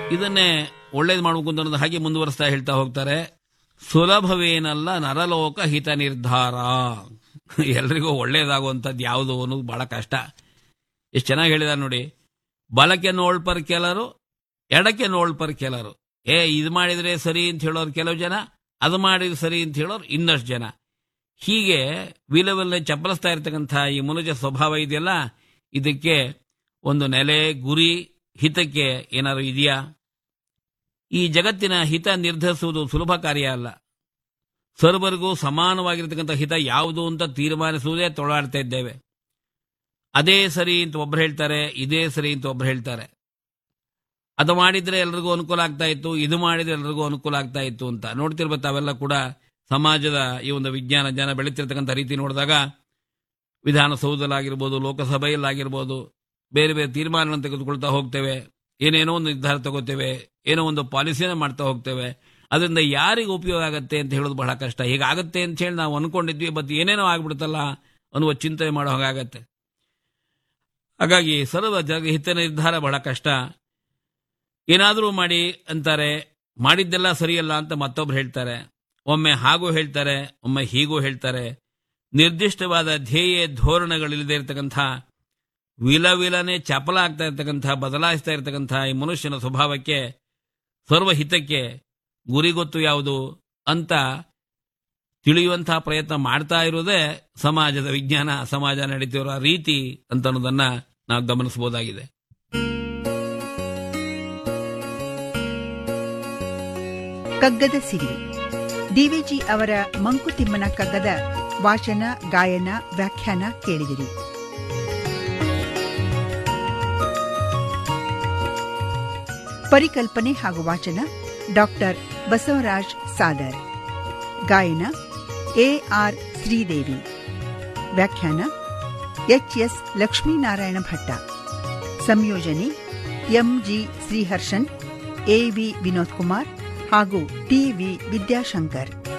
ಇದನ್ನೇ ಒಳ್ಳೇದು ಮಾಡಬೇಕು ಅಂತ ಅನ್ನೋದು ಹಾಗೆ ಮುಂದುವರಿಸ್ತಾ ಹೇಳ್ತಾ ಹೋಗ್ತಾರೆ ಸುಲಭವೇನಲ್ಲ ನರಲೋಕ ಹಿತ ನಿರ್ಧಾರ ಎಲ್ರಿಗೂ ಒಳ್ಳೇದಾಗುವಂಥದ್ದು ಯಾವುದು ಅನ್ನೋದು ಬಹಳ ಕಷ್ಟ ಎಷ್ಟು ಚೆನ್ನಾಗಿ ಹೇಳಿದಾರೆ ನೋಡಿ ಬಲಕ್ಕೆ ನೋಳ್ಪರ್ ಕೆಲರು ಎಡಕ್ಕೆ ನೋಳ್ಪರ್ ಕೆಲರು ಏ ಇದು ಮಾಡಿದ್ರೆ ಸರಿ ಅಂತ ಹೇಳೋರು ಕೆಲವು ಜನ ಅದು ಮಾಡಿದ್ರೆ ಸರಿ ಅಂತ ಹೇಳೋರು ಇನ್ನಷ್ಟು ಜನ ಹೀಗೆ ವಿಲವಲ್ಲೇ ಚಪ್ಪಲಿಸ್ತಾ ಇರ್ತಕ್ಕಂಥ ಈ ಮನುಜ ಸ್ವಭಾವ ಇದೆಯಲ್ಲ ಇದಕ್ಕೆ ಒಂದು ನೆಲೆ ಗುರಿ ಹಿತಕ್ಕೆ ಏನಾದ್ರು ಇದೆಯಾ ಈ ಜಗತ್ತಿನ ಹಿತ ನಿರ್ಧರಿಸುವುದು ಸುಲಭ ಕಾರ್ಯ ಅಲ್ಲ ಸರ್ವರಿಗೂ ಸಮಾನವಾಗಿರ್ತಕ್ಕಂಥ ಹಿತ ಯಾವುದು ಅಂತ ತೀರ್ಮಾನಿಸುವುದೇ ತೊಳಾಡ್ತಾ ಇದ್ದೇವೆ ಅದೇ ಸರಿ ಅಂತ ಒಬ್ರು ಹೇಳ್ತಾರೆ ಇದೇ ಸರಿ ಅಂತ ಒಬ್ರು ಹೇಳ್ತಾರೆ ಅದು ಮಾಡಿದ್ರೆ ಎಲ್ರಿಗೂ ಅನುಕೂಲ ಆಗ್ತಾ ಇತ್ತು ಇದು ಮಾಡಿದ್ರೆ ಎಲ್ರಿಗೂ ಅನುಕೂಲ ಆಗ್ತಾ ಇತ್ತು ಅಂತ ನೋಡ್ತಿರ್ಬೇಕು ತಾವೆಲ್ಲ ಕೂಡ ಸಮಾಜದ ಈ ಒಂದು ವಿಜ್ಞಾನ ಜನ ಬೆಳೀತಿರ್ತಕ್ಕಂಥ ರೀತಿ ನೋಡಿದಾಗ ವಿಧಾನಸೌಧದಲ್ಲಾಗಿರ್ಬೋದು ಲೋಕಸಭೆಯಲ್ಲಾಗಿರ್ಬೋದು ಬೇರೆ ಬೇರೆ ತೀರ್ಮಾನಗಳನ್ನು ತೆಗೆದುಕೊಳ್ತಾ ಹೋಗ್ತೇವೆ ಏನೇನೋ ಒಂದು ನಿರ್ಧಾರ ತಗೋತೇವೆ ಏನೋ ಒಂದು ಪಾಲಿಸಿನ ಮಾಡ್ತಾ ಹೋಗ್ತೇವೆ ಅದರಿಂದ ಯಾರಿಗೆ ಉಪಯೋಗ ಆಗತ್ತೆ ಅಂತ ಹೇಳೋದು ಬಹಳ ಕಷ್ಟ ಹೀಗಾಗತ್ತೆ ಅಂತ ಹೇಳಿ ನಾವು ಅನ್ಕೊಂಡಿದ್ವಿ ಬಟ್ ಏನೇನೋ ಆಗ್ಬಿಡುತ್ತಲ್ಲ ಅನ್ನುವ ಚಿಂತನೆ ಮಾಡೋ ಹಾಗಾಗತ್ತೆ ಹಾಗಾಗಿ ಸರ್ವ ಜಗ ಹಿತ ನಿರ್ಧಾರ ಬಹಳ ಕಷ್ಟ ಏನಾದರೂ ಮಾಡಿ ಅಂತಾರೆ ಮಾಡಿದ್ದೆಲ್ಲ ಸರಿಯಲ್ಲ ಅಂತ ಮತ್ತೊಬ್ರು ಹೇಳ್ತಾರೆ ಒಮ್ಮೆ ಹಾಗೂ ಹೇಳ್ತಾರೆ ಒಮ್ಮೆ ಹೀಗೂ ಹೇಳ್ತಾರೆ ನಿರ್ದಿಷ್ಟವಾದ ಧ್ಯೇಯ ಧೋರಣೆಗಳಿಲ್ಲದೆ ಇರತಕ್ಕಂಥ ವಿಲವಿಲನೆ ಚಪಲ ಆಗ್ತಾ ಇರ್ತಕ್ಕಂಥ ಬದಲಾಯಿಸ್ತಾ ಇರ್ತಕ್ಕಂಥ ಈ ಮನುಷ್ಯನ ಸ್ವಭಾವಕ್ಕೆ ಸರ್ವಹಿತಕ್ಕೆ ಗುರಿ ಗೊತ್ತು ಯಾವುದು ಅಂತ ತಿಳಿಯುವಂತಹ ಪ್ರಯತ್ನ ಮಾಡ್ತಾ ಇರೋದೇ ಸಮಾಜದ ವಿಜ್ಞಾನ ಸಮಾಜ ನಡೀತಿರೋ ರೀತಿ ಅಂತ ಅನ್ನೋದನ್ನ ನಾವು ಗಮನಿಸಬಹುದಾಗಿದೆ ಕಗ್ಗದ ಸಿರಿ ಡಿವಿಜಿ ಅವರ ಮಂಕುತಿಮ್ಮನ ಕಗ್ಗದ ವಾಚನ ಗಾಯನ ವ್ಯಾಖ್ಯಾನ ಕೇಳಿದಿರಿ ಪರಿಕಲ್ಪನೆ ಹಾಗೂ ವಾಚನ ಡಾಕ್ಟರ್ ಬಸವರಾಜ್ ಸಾದರ್ ಗಾಯನ ಎ ಆರ್ ಶ್ರೀದೇವಿ ವ್ಯಾಖ್ಯಾನ ಎಚ್ ಎಸ್ ಲಕ್ಷ್ಮೀನಾರಾಯಣ ಭಟ್ಟ ಸಂಯೋಜನೆ ಎಂಜಿ ಶ್ರೀಹರ್ಷನ್ ಎವಿ ವಿನೋದ್ ಕುಮಾರ್ ಹಾಗೂ ಟಿವಿ ವಿದ್ಯಾಶಂಕರ್